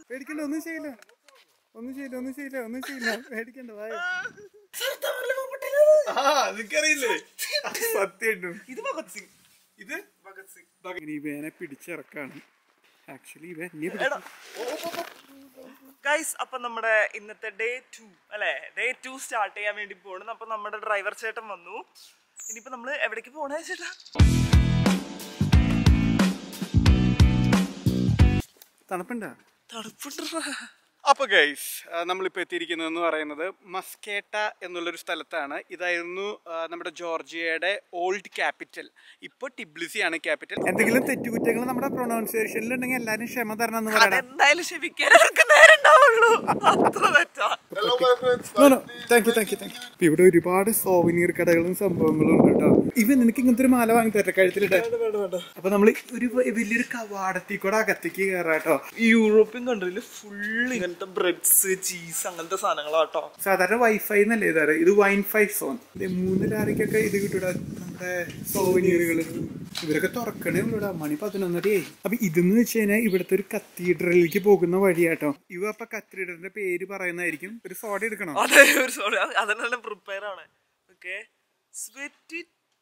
പേടിക്കണ്ട ഒന്നും ചെയ്യില്ല ഒന്നും ചെയ്യില്ല ഒന്നും ചെയ്യില്ല ഒന്നും ചെയ്യില്ല പേടിക്കണ്ട വായ ആ നിനക്കറിയില്ലേ സത്യം ഇത് ഭഗത് സിംഗ് ഇത് ഭഗത് സിംഗ് ഇനി ഇവനെ പിടിച്ചിറക്കാണ് ആക്ച്വലി ഇവൻ എന്നെ എടാ ഗൈസ് അപ്പൊ നമ്മുടെ ഇന്നത്തെ ഡേ ടു അല്ലെ ഡേ ടു സ്റ്റാർട്ട് ചെയ്യാൻ വേണ്ടി പോകണം അപ്പൊ നമ്മുടെ ഡ്രൈവർ ചേട്ടൻ വന്നു ഇനിയിപ്പോ നമ്മള് എവിടേക്ക് പോണേ ചേട്ടാ തണുപ്പുണ്ടാ തണുപ്പുണ്ടാ അപ്പൊ ഗൈസ് നമ്മളിപ്പോൾ എത്തിയിരിക്കുന്നതെന്ന് പറയുന്നത് മസ്കേട്ട എന്നുള്ളൊരു സ്ഥലത്താണ് ഇതായിരുന്നു ആ, നമ്മുടെ ജോർജിയയുടെ ഓൾഡ് ക്യാപിറ്റൽ ഇപ്പോൾ ടിബ്ലിസിയാണ് ക്യാപിറ്റൽ എന്തെങ്കിലും തെറ്റുകുറ്റങ്ങൾ നമ്മുടെ പ്രൊണൗൺസിയേഷനിൽ ഉണ്ടെങ്കിൽ എല്ലാവരും ക്ഷമ തരണം എന്ന് പറയണം അതെന്തായാലും ക്ഷമിക്കാൻ അവർക്ക് നേരം ഉണ്ടാവുള്ളൂ അത്ര തെറ്റാ thank you thank you thank you ഇവിടെ ഒരുപാട് സോവനീർ കടകളും സംഭവങ്ങളും ഉണ്ട് കേട്ടോ ഇവൻ നിനക്ക് ഇങ്ങനത്തെ ഒരു മാല വാങ്ങി തരട്ടെ കഴുത്തിലിട്ട് അപ്പൊ നമ്മൾ ഒരു വ- വലിയൊരു കവാടത്തിൽ കൂടെ അകത്തേക്ക് കയറാട്ടോ ഈ യൂറോപ്യൻ കൺട്രിയിൽ ഫുൾ ഇങ്ങനത്തെ ബ്രെഡ്സ് ചീസ് അങ്ങനത്തെ സാധനങ്ങളാട്ടോ സാധാരണ വൈഫൈ എന്നല്ലേ ഇതാറ് ഇത് വൈൻ ഫൈ സോൺ മൂന്ന് ലാറിക്കൊക്കെ ഇത് കിട്ടൂടാ നമ്മുടെ സോവനീറുകൾ ഇവരൊക്കെ തുറക്കണേ ഉള്ളൂടാ മണി പതിനൊന്നരയായി അപ്പൊ ഇതെന്ന് വെച്ച് കഴിഞ്ഞാൽ ഇവിടുത്തെ ഒരു കത്തീഡ്രലിലേക്ക് പോകുന്ന വഴിയാട്ടോ ഇവ അപ്പൊ കത്തീഡ്രലിന്റെ പേര് പറയുന്നതായിരിക്കും ഒരു സോഡ എടുക്കണം അതെ ഒരു സോറി അതിനെല്ലാം പ്രിപ്പയർ ആണ് ഓക്കെ സ്വെറ്റി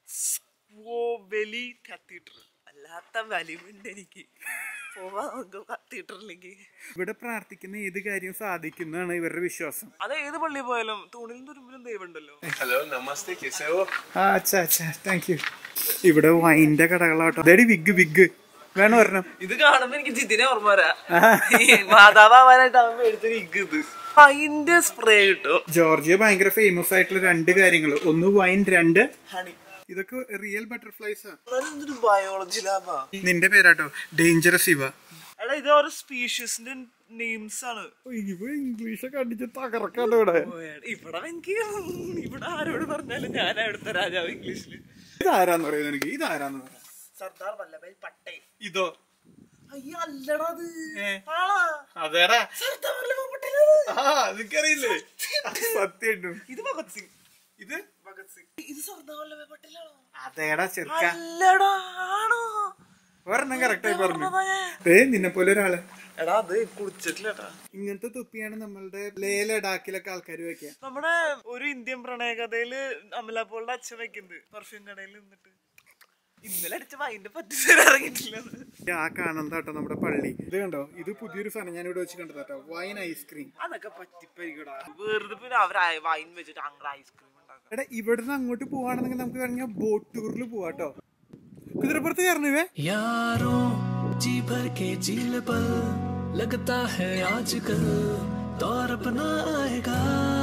വെലി കത്തീഡ്രൽ അല്ലാത്ത വലിവുണ്ട് എനിക്ക് പോവാ നമുക്ക് കത്തീഡ്രലിലേക്ക് ഇവിടെ പ്രാർത്ഥിക്കുന്ന ഏത് കാര്യം സാധിക്കുന്നതാണ് ഇവരുടെ വിശ്വാസം അത് ഏത് പള്ളി പോയാലും തൂണിലും തുരുമ്പിലും ദൈവം ഉണ്ടല്ലോ हेलो नमस्ते कैसे हो ആ അച്ഛാ അച്ഛാ താങ്ക് യു ഇവിടെ വൈൻ്റെ കടകളാട്ടോ അതായത് വിഗ് വിഗ് വേണം ഒരെണ്ണം ഇത് കാണുമ്പോ എനിക്ക് ജിതിനെ ഓർമ്മ വരാ മാതാവാനായിട്ട് അവൻ മേടിച്ചൊരു ഇഗ് ഇത് അതിന്റെ സ്പ്രേ കിട്ടും ജോർജിയ ഭയങ്കര ഫേമസ് ആയിട്ടുള്ള രണ്ട് കാര്യങ്ങൾ ഒന്ന് വൈൻ രണ്ട് ഹണി ഇതൊക്കെ റിയൽ ബട്ടർഫ്ലൈസാ എന്തൊരു ബയോളജി ലാബാ നിന്റെ പേരാട്ടോ ഡേഞ്ചറസ് ഇവ എടാ ഇത് ഓരോ സ്പീഷ്യസിന്റെ നെയിംസ് ആണ് ഇവ ഇംഗ്ലീഷൊക്കെ അടിച്ച് തകർക്കാണ്ട് ഇവിടെ ഇവിടെ എനിക്ക് ഇവിടെ ആരോട് പറഞ്ഞാലും ഞാൻ അവിടുത്തെ രാജാവ് ഇംഗ്ലീഷില് ഇതാരാന്ന് പറയുന്നത് എനിക്ക് ഇതാരാന്ന് പറയാം സർദാർ വല്ലഭായ് പട്ടേൽ ഇതോ അയ്യോ അല്ലടാ അത് ഏ. ആളാ അതേടാ സർദാർ വല്ലഭായ് പട്ടേൽ ആ നിനക്കറിയില്ലേ സത്യം ഇത് ഭഗത് സിംഗ് ഇത് ഭഗത് സിംഗ് ഇത് സർദാർ വല്ലഭായ് പട്ടേലാണോ അതേടാ ചെറുക്ക അല്ലടാ ആണോ ഒരെണ്ണം കറക്റ്റായി പറഞ്ഞു പറഞ്ഞതാ ഞാൻ. ഏ നിന്നെ പോലെ ഒരാള് എടാ അത് കുടിച്ചിട്ടില്ലട്ടാ ഇങ്ങനത്തെ തൊപ്പിയാണ് നമ്മളുടെ ലേ ലഡാക്കിലൊക്കെ ആൾക്കാർ വെക്കുക നമ്മുടെ ഒരു ഇന്ത്യൻ പ്രണയകഥയില് അമല പോളുടെ അച്ഛൻ വെക്കുന്നത് പെർഫ്യൂം കടയിൽ നിന്നിട്ട് ഇന്നലെ അടിച്ച വൈൻ്റെ പറ്റി ഇറങ്ങിയിട്ടില്ല ആ കാണുന്ന കേട്ടോ നമ്മുടെ പള്ളി ഇത് കണ്ടോ ഇത് പുതിയൊരു സാധനം ഞാൻ ഇവിടെ വെച്ച് കണ്ടത് കേട്ടോ വൈൻ ഐസ്ക്രീം അതൊക്കെ പറ്റിപ്പരിക്കടാ വെറുതെ പിന്നെ അവർ വൈൻ വെച്ചിട്ട് അങ്ങനെ ഐസ്ക്രീം ഉണ്ടാക്കാം എടാ ഇവിടുന്ന് അങ്ങോട്ട് പോവാണെന്നെങ്കിൽ നമുക്ക് വേണമെങ്കിൽ ബോട്ട് ടൂറിൽ പോവാട്ടോ കുതിരപ്പുറത്ത് കയറണവേ यारों जी भर के झील पल लगता है आजकल दौर अपना आएगा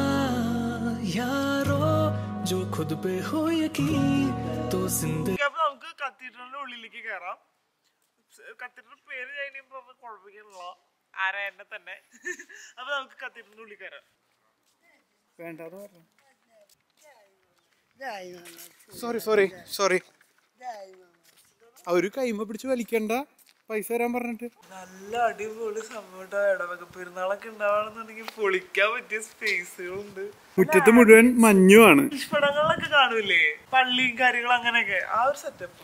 यारों जो खुद पे हो यकीन तो जिंदगी അപ്പൊ നമുക്ക് കത്തീഡ്രലിന്റെ ഉള്ളിലേക്ക് കയറാം കത്തീഡ്രൽ പേര് കഴിഞ്ഞപ്പോ കുഴപ്പമില്ല ആരാ എന്നെ തന്നെ അപ്പൊ നമുക്ക് കത്തീഡ്രലിന്റെ ഉള്ളിൽ കയറാം വേണ്ടെന്ന് പറഞ്ഞു സോറി സോറി സോറി ഒരു കൈമ പിടിച്ച് വലിക്കണ്ട പൈസ തരാൻ പറഞ്ഞിട്ട് നല്ല അടിപൊളി സംഭവം ഇടവക പെരുന്നാളൊക്കെ ഉണ്ടാവണമെന്നുണ്ടെങ്കിൽ പൊളിക്കാൻ പറ്റിയ സ്പേസുകളുണ്ട് മുറ്റത്ത് മുഴുവൻ മഞ്ഞുമാണ് പടങ്ങളിലൊക്കെ കാണൂലേ പള്ളിയും കാര്യങ്ങളും അങ്ങനെയൊക്കെ ആ ഒരു സെറ്റപ്പ്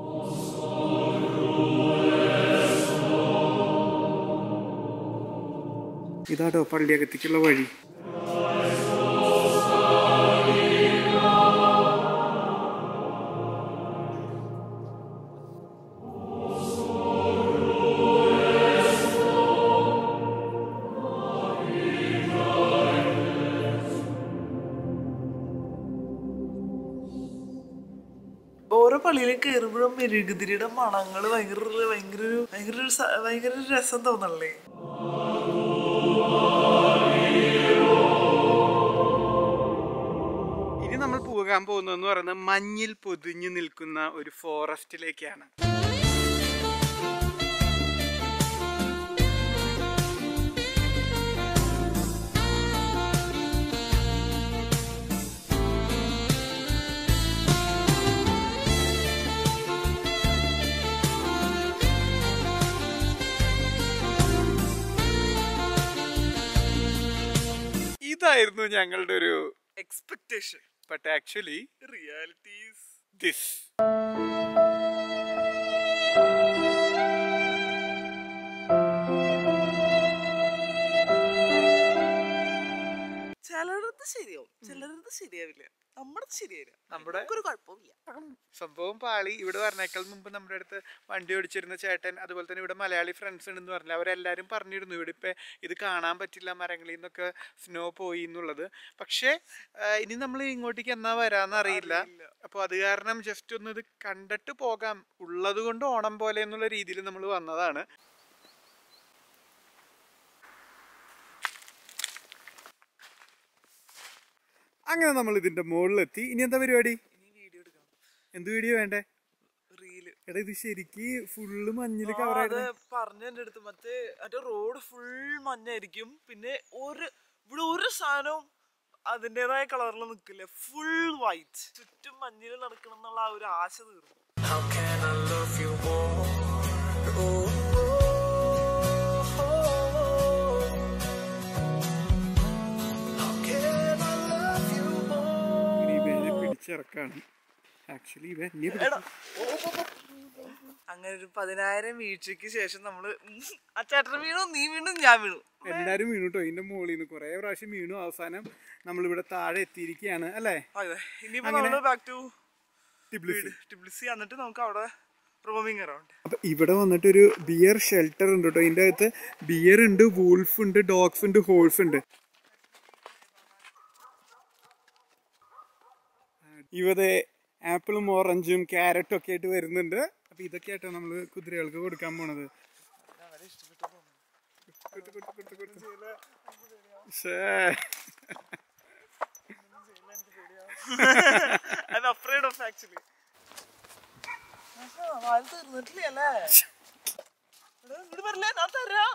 ഇതാട്ടോ പള്ളിയകത്തേക്കുള്ള വഴി ഓരോ പള്ളിയിലേക്ക് കയറുമ്പോഴും മെഴുകുതിരിയുടെ മണങ്ങള് ഭയങ്കര ഭയങ്കര ഒരു- ഭയങ്കര ഒരു സ- ഭയങ്കര ഒരു രസം തോന്നണല്ലേ ഇനി നമ്മൾ പോകാൻ പോകുന്നതെന്ന് പറയുന്നത് മഞ്ഞിൽ പൊതിഞ്ഞു നിൽക്കുന്ന ഒരു ഫോറസ്റ്റിലേക്കാണ് ഇതായിരുന്നു ഞങ്ങളുടെ ഒരു expectation but actually realities this അത് ശരിയായില്ല നമ്മുടെ ഒരു കുഴപ്പമില്ല സംഭവം പാളി ഇവിടെ പറഞ്ഞേക്കാൾ മുമ്പ് നമ്മുടെ അടുത്ത് വണ്ടി ഓടിച്ചിരുന്ന ചേട്ടൻ അതുപോലെ തന്നെ ഇവിടെ മലയാളി ഫ്രണ്ട്സ് ഉണ്ടെന്ന് പറഞ്ഞില്ല അവരെല്ലാവരും പറഞ്ഞിരുന്നു ഇവിടെ ഇപ്പം ഇത് കാണാൻ പറ്റില്ല മരങ്ങളിൽ നിന്നൊക്കെ സ്നോ പോയി എന്നുള്ളത് പക്ഷേ ആ, ഇനി നമ്മൾ ഇങ്ങോട്ടേക്ക് എന്നാ വരാന്ന് അറിയില്ല അപ്പോൾ അത് കാരണം ജസ്റ്റ് ഒന്ന് ഇത് കണ്ടിട്ട് പോകാം ഉള്ളത് കൊണ്ട് ഓണം പോലെ എന്നുള്ള രീതിയിൽ നമ്മൾ വന്നതാണ് അങ്ങനെ നമ്മൾ ഇതിന്റെ മുകളിലെത്തി ഇനി എന്താ പരിപാടി ഇനി വീഡിയോ എടുക്കണം എന്ത് വീഡിയോ വേണ്ടേ റീല് എടാ ഇത് ശരിക്ക് ഫുള്ള് മഞ്ഞില് അത് കവറായിരുന്നു പറഞ്ഞു എന്റെ അടുത്ത് മറ്റേ മറ്റേ റോഡ് ഫുൾ മഞ്ഞായിരിക്കും പിന്നെ ഒരു ഇവിടെ ഒരു സാധനവും അതിൻ്റെതായ കളറിൽ നിൽക്കില്ല ഫുൾ വൈറ്റ് ചുറ്റും മഞ്ഞിൽ നടക്കണം എന്നുള്ള ആ ഒരു ആശ തീർന്നു How can I love you more? Oh, How can I love you more? ഇനി ഇവനെ പിടിച്ചിറക്കാണ് ആക്ച്വലി ഇവ എന്നെ പിടിച്ചു അങ്ങനെ ഒരു പതിനായിരം വീഴ്ചയ്ക്ക് ശേഷം നമ്മള് ഉം, ആ ചേട്ടൻ വീണു നീ വീണു ഞാൻ വീണു എല്ലാരും വീണു കേട്ടോ ഇതിന്റെ മുകളിൽ നിന്ന് കുറെ പ്രാവശ്യം വീണു അവസാനം നമ്മളിവിടെ താഴെ എത്തിയിരിക്കുകയാണ് അല്ലേ അതെ ഇനിയിപ്പോ അങ്ങനെ- നമ്മള് ബാക്ക് ടു ടിബ്ലിസി. വീട് ടിബ്ലിസി എന്നിട്ട് നമുക്ക് അവിടെ റോമിങ് അറൗണ്ട് അപ്പൊ ഇവിടെ വന്നിട്ടൊരു ബിയർ ഷെൽട്ടർ ഉണ്ട് കേട്ടോ ഇതിന്റെ അകത്ത് ബിയർ ഉണ്ട് വൂൾഫ് ഉണ്ട് ഡോഗ്സ് ഉണ്ട് ഹോൾസ് ഉണ്ട് ഇവിടെ ആപ്പിളും ഓറഞ്ചും ക്യാരറ്റും ഒക്കെ ആയിട്ട് വരുന്നുണ്ട് അപ്പൊ ഇതൊക്കെ ആയിട്ടോ നമ്മള് കുതിരകൾക്ക് കൊടുക്കാൻ പോണത് കൊടുത്ത് കൊടുത്ത് കൊടുത്ത് കൊടുത്ത്. ശ്ശേ. I'm afraid of actually. ആഹാ, വാല് തീർന്നിട്ടില്ലേ അല്ലേ? എടാ, ഇങ്ങട് വരില്ലേ? ഞാൻ തരാം.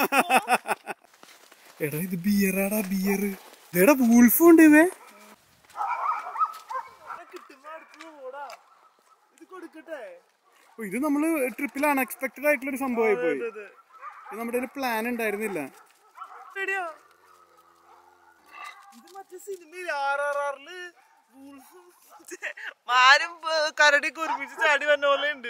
എടാ ഇത് ബിയറാടാ ബിയർ ഇതെടാ വൂൾഫും ഉണ്ട് ഇവേ എടാ, കിട്ടുമ്പോ അടുത്തത് പോടാ. ഇത് കൊടുക്കട്ടെ ഓ, ഇത് നമ്മള് ട്രിപ്പിൽ അൺഎക്സ്പെക്ടഡ് ആയിട്ടുള്ള ഒരു സംഭവമായി പോയി അതെ, അതെ. ഇത് നമ്മുടെ ഒരു പ്ലാൻ ഉണ്ടായിരുന്നില്ല പേടിയാ? ഇത് മറ്റേ സിനിമയിൽ ആർ ആർ ആറില് മാരും ഏർ, കരടിയൊക്കെ ഒരുമിച്ച് ചാടി വന്ന പോലെ ഉണ്ട്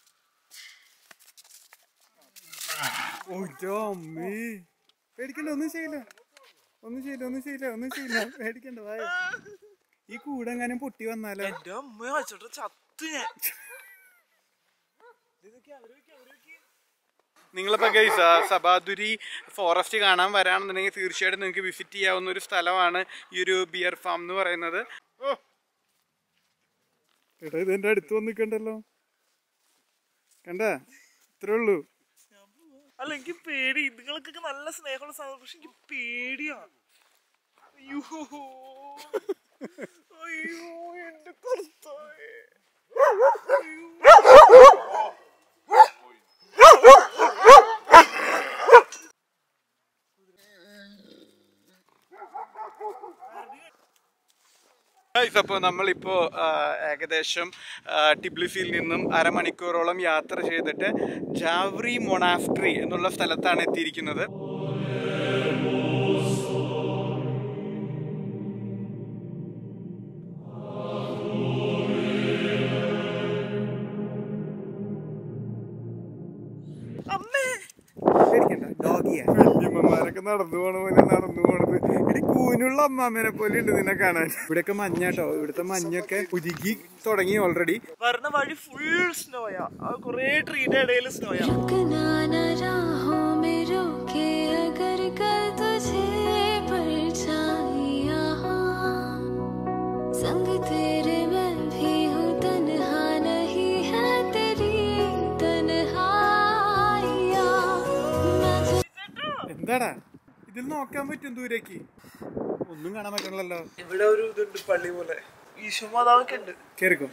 ഓ അമ്മേ പേടിക്കണ്ട ഒന്നും ചെയ്യില്ല ഒന്നും ചെയ്യില്ല ഒന്നും ചെയ്യില്ല ഒന്നും ചെയ്യില്ല പേടിക്കണ്ട വായ ഈ കൂടെങ്ങാനും പൊട്ടി വന്നാലോ എന്റെ അമ്മ വെച്ചിട്ട് ചത്ത് ഞാൻ ഇതൊക്കെ അവരൊക്കെ അവരൊക്കെ നിങ്ങളിപ്പോ ഗൈസ് സബാദുരി ഫോറസ്റ്റ് കാണാൻ വരാണെന്നുണ്ടെങ്കിൽ തീർച്ചയായിട്ടും നിങ്ങൾക്ക് വിസിറ്റ് ചെയ്യാവുന്ന ഒരു സ്ഥലമാണ് ഈ ഒരു ബിയർ ഫാം എന്ന് പറയുന്നത് ഓ എടാ ഇത് എന്റെ അടുത്ത് വന്ന് നിൽക്കണ്ടല്ലോ കണ്ട ഇത്രേ ഉള്ളൂ അല്ല എനിക്ക് പേടി നിങ്ങൾക്കൊക്കെ നല്ല സ്നേഹമുള്ള സാധനം പക്ഷെ എനിക്ക് പേടിയാ അയ്യോ അയ്യോ എന്റെ കർത്താവേ അപ്പോൾ നമ്മളിപ്പോ ആ, ഏകദേശം ആ, ടിബ്ലിസിയിൽ നിന്നും അരമണിക്കൂറോളം യാത്ര ചെയ്തിട്ട് ജാവ്രി മൊണാസ്ട്രി എന്നുള്ള സ്ഥലത്താണ് എത്തിയിരിക്കുന്നത് അമ്മേ പേടിക്കണ്ട ഡോഗിയാ വല്യമ്മമാരൊക്കെ നടന്നു പോണ പോലെ നടന്നു പോണത് എടി കൂനുള്ള അമ്മാമ്മേനെ പോലെ ഉണ്ട് നിന്നെ കാണാൻ ഇവിടെയൊക്കെ മഞ്ഞാട്ടോ ഇവിടുത്തെ മഞ്ഞൊക്കെ ഉരുകി തുടങ്ങി ഓൾറെഡി വരുന്ന വഴി ഫുൾ സ്നോയാ കൊറേ ട്രീന്റെ ഇടയിൽ സ്നോയാ रुकना न राहों में रोके अगर कल तुझे परछाइयाँ संग तेरे मैं भी हूँ तन्हा नहीं है तेरी तन्हाइयाँ मैं तुझे എന്താടാ ഇതിൽ നോക്കാൻ പറ്റും ദൂരേക്ക് ഒന്നും കാണാൻ പറ്റണല്ലോ ഇവിടെ ഒരു ഇതുണ്ട് പള്ളി പോലെ ഈശോമാതാവൊക്കെ ഉണ്ട് കേറിക്കോ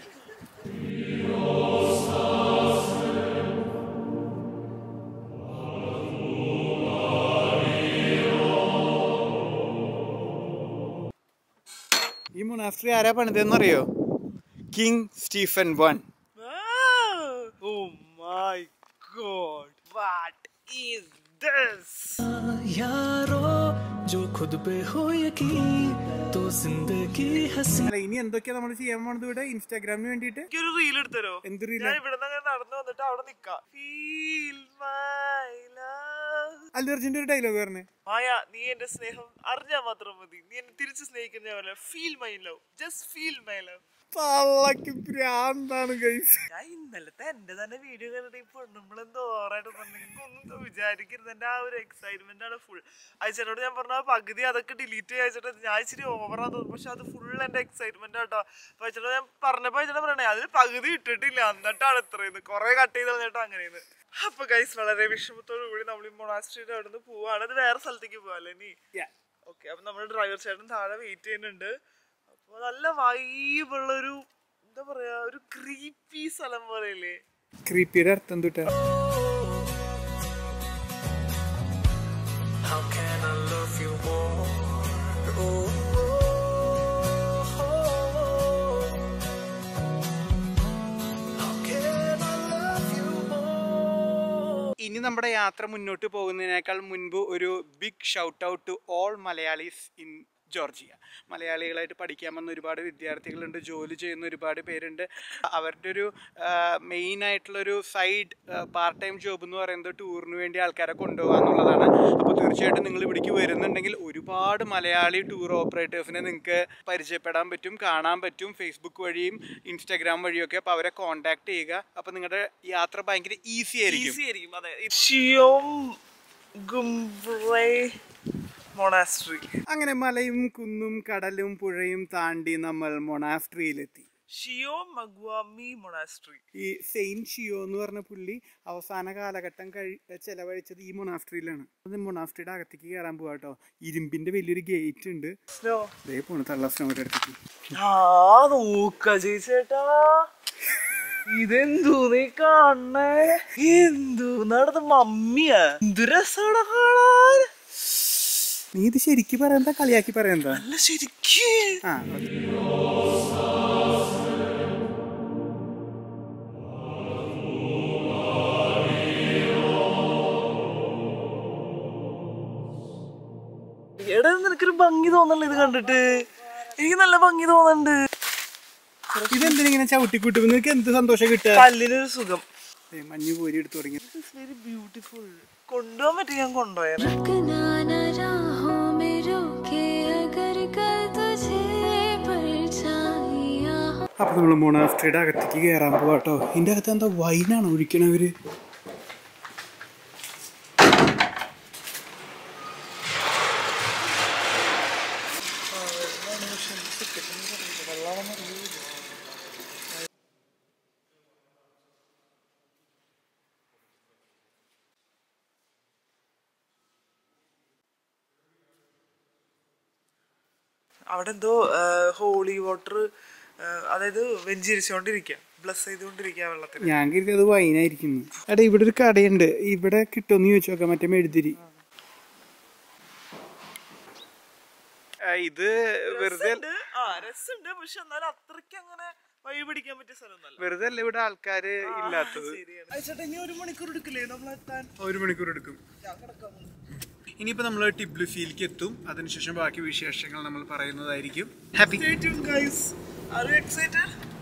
ഈ മൊണാസ്ട്രി ആരാ പണിതെന്നറിയോ king Stephen one oh my God what is this यारो जो खुद पे हो यकीन तो जिंदगी हसी അല്ല ഇനി എന്തൊക്കെയാ നമ്മൾ ചെയ്യാൻ പോണത് ഇവിടെ ഇൻസ്റ്റാഗ്രാമിന് വേണ്ടിയിട്ട് എനിക്കൊരു റീൽ എടുത്തരോ എന്ത് reel ആ? ഞാൻ ഇവിടെ നിന്ന് നടന്നു വന്നിട്ട് അവിടെ നിക്കാം ഫീൽ മൈ ലവ് അല്ലർജിന്റെ ഒരു ഡയലോഗ് പറഞ്ഞേ മായ നീ എന്റെ സ്നേഹം അറിഞ്ഞാൽ മാത്രം മതി നീ എന്നെ തിരിച്ച് സ്നേഹിക്കുന്ന പോലെ feel my love just feel my love പള്ളക്ക് ഭ്രാന്താണ് ഗൈസ് ഞാൻ ഇന്നലത്തെ എന്റെ തന്നെ വീഡിയോ കണ്ടിട്ട് ഈ പെണ്ണുമ്പളെന്തോ ഓറായിട്ട് പറഞ്ഞെങ്കിൽ ഒന്നും വിചാരിക്കരുത് എന്റെ ആ ഒരു എക്സൈറ്റ്മെന്റ് ആണ് ഫുൾ അയച്ചോട് ഞാൻ പറഞ്ഞ ആ പകുതി അതൊക്കെ ഡിലീറ്റ് അയച്ചിട്ട് ഞാൻ ഇച്ചിരി ഓവറാ തോന്നുന്നു പക്ഷെ അത് ഫുൾ എന്റെ എക്സൈറ്റ്മെന്റ് ആട്ടോ അപ്പൊ അയച്ചോട് ഞാൻ പറഞ്ഞപ്പോ അയച്ചോട് പറയണേ അതിൽ പകുതി ഇട്ടിട്ടില്ല എന്നിട്ടാണ് ഇത്രയത് കുറെ കട്ട് ചെയ്ത് കളഞ്ഞിട്ട് അങ്ങനെയാണ് അപ്പൊ ഗൈസ് വളരെ വിഷമത്തോടു കൂടി നമ്മൾ ഈ മൊണാസ്ട്രിയുടെ അവിടെ നിന്ന് പോവാണ് അത് വേറെ സ്ഥലത്തേക്ക് പോവാല്ലേ നീ ഓക്കെ അപ്പൊ നമ്മുടെ ഡ്രൈവർ ചേട്ടൻ താഴെ വെയിറ്റ് ചെയ്യുന്നുണ്ട് അപ്പൊ നല്ല വൈബുള്ളൊരു എന്താ പറയാ ഒരു ക്രീപ്പി സ്ഥലം പോലെയല്ലേ ക്രീപ്പിയുടെ അർത്ഥം തൊട്ടാ How can I love you more? Oh, oh, oh. How can I love you more? ഇനി നമ്മുടെ യാത്ര മുന്നോട്ട് പോകുന്നതിനേക്കാൾ മുൻപ് ഒരു big shout out to all Malayalis in Georgia മലയാളികളായിട്ട് പഠിക്കാൻ വന്ന ഒരുപാട് വിദ്യാർത്ഥികളുണ്ട് ജോലി ചെയ്യുന്ന ഒരുപാട് പേരുണ്ട് അവരുടെ ഒരു മെയിൻ ആയിട്ടുള്ളൊരു സൈഡ് പാർട്ട് ടൈം ജോബ് എന്ന് പറയുന്നത് ടൂറിന് വേണ്ടി ആൾക്കാരെ കൊണ്ടുപോകുക എന്നുള്ളതാണ് അപ്പോൾ തീർച്ചയായിട്ടും നിങ്ങൾ ഇവിടേക്ക് വരുന്നുണ്ടെങ്കിൽ ഒരുപാട് മലയാളി ടൂർ ഓപ്പറേറ്റേഴ്സിനെ നിങ്ങൾക്ക് പരിചയപ്പെടാൻ പറ്റും കാണാൻ പറ്റും ഫേസ്ബുക്ക് വഴിയും ഇൻസ്റ്റാഗ്രാം വഴിയൊക്കെ അപ്പോൾ അവരെ കോൺടാക്ട് ചെയ്യുക അപ്പോൾ നിങ്ങളുടെ യാത്ര ഭയങ്കര ഈസി ആയിരിക്കും ഈസി ആയിരിക്കും അതെ ഷിയോം ഗുംബ്രേ മൊണാസ്ട്രി അങ്ങനെ മലയും കുന്നും കടലും പുഴയും താണ്ടി നമ്മൾ മൊണാസ്ട്രിയിലെത്തി ഷിയോ മഗ്വാമി മൊണാസ്ട്രി ഈ സെയിൻ ഷിയോ എന്ന് പറഞ്ഞ പുള്ളി അവസാന കാലഘട്ടം കഴി ചെലവഴിച്ചത് ഈ മൊണാസ്ട്രിയിലാണ് അത് മൊണാസ്ട്രിയുടെ അകത്തേക്ക് കയറാൻ പോവാ കേട്ടോ ഇരുമ്പിന്റെ വലിയൊരു ഗേറ്റ് ഉണ്ട് സ്നോ ദേ പോണ തള്ള സ്നോയുടെ അടുത്തേക്ക് ആ നോക്ക ചേച്ചേട്ടാ ഇതെന്തു നീ കാണണേ എന്തു നടന്ന മമ്മിയാ എന്തു രസാണ് കാണാൻ നീ ഇത് ശരിക്ക് പറയണ്ട കളിയാക്കി പറയണ്ട അല്ല ശരിക്ക് ആ എടാ നിനക്കൊരു ഭംഗി തോന്നല്ലോ ഇത് കണ്ടിട്ട് എനിക്ക് നല്ല ഭംഗി തോന്നുന്നുണ്ട് ഇതെന്തിനാ ഇങ്ങനെ ചവിട്ടിക്കൂട്ടുമ്പോ നിനക്ക് എന്ത് സന്തോഷം കിട്ടുക കല്ലിനൊരു സുഖം ദേ, മഞ്ഞ് കോരി എടുത്തു തുടങ്ങി വെരി ബ്യൂട്ടിഫുൾ കൊണ്ടുപോകാൻ പറ്റി ഞാൻ കൊണ്ടുപോയാലേ रुकना न राहों में रोके अगर कल तुझे परछाइयाँ हो അപ്പൊ നമ്മള് മൊണാസ്ട്രിയുടെ അകത്തേക്ക് കയറാൻ പോവാ കേട്ടോ ഇതിന്റെ അകത്ത് എന്താ വൈനാണോ ഒഴിക്കണവര് അവിടെ എന്തോ ഹോളി വാട്ടർ അതായത് വെഞ്ചിരിച്ചോണ്ടിരിക്കുക ബ്ലസ് ചെയ്തുകൊണ്ടിരിക്കുക വെള്ളത്തിൽ ഞാൻ കരുതി അത് വൈനായിരിക്കുന്നു എടാ ഇവിടെ ഒരു കടയുണ്ട് ഇവിടെ കിട്ടുമെന്ന് ചോദിച്ചു നോക്കാം മറ്റേ മെഴുതിരി ഇത് വെറുതെ രസമുണ്ട് ആ രസമുണ്ട് പക്ഷെ എന്നാലും അത്രയ്ക്ക് അങ്ങനെ വഴി പിടിക്കാൻ പറ്റിയ സ്ഥലമൊന്നല്ല വെറുതെ അല്ല ഇവിടെ ആൾക്കാര് ഇല്ലാത്തത് ശരിയാണ് ചേട്ടാ ഇനി ഒരു മണിക്കൂർ എടുക്കില്ലേ നമ്മളെത്താൻ ഒരു മണിക്കൂർ എടുക്കും ഇനിയിപ്പോ നമ്മൾ ടിബ്ലുസിയിലേക്ക് എത്തും അതിനുശേഷം ബാക്കി വിശേഷങ്ങൾ നമ്മൾ പറയുന്നതായിരിക്കും happy Stay tuned, guys. Are you excited?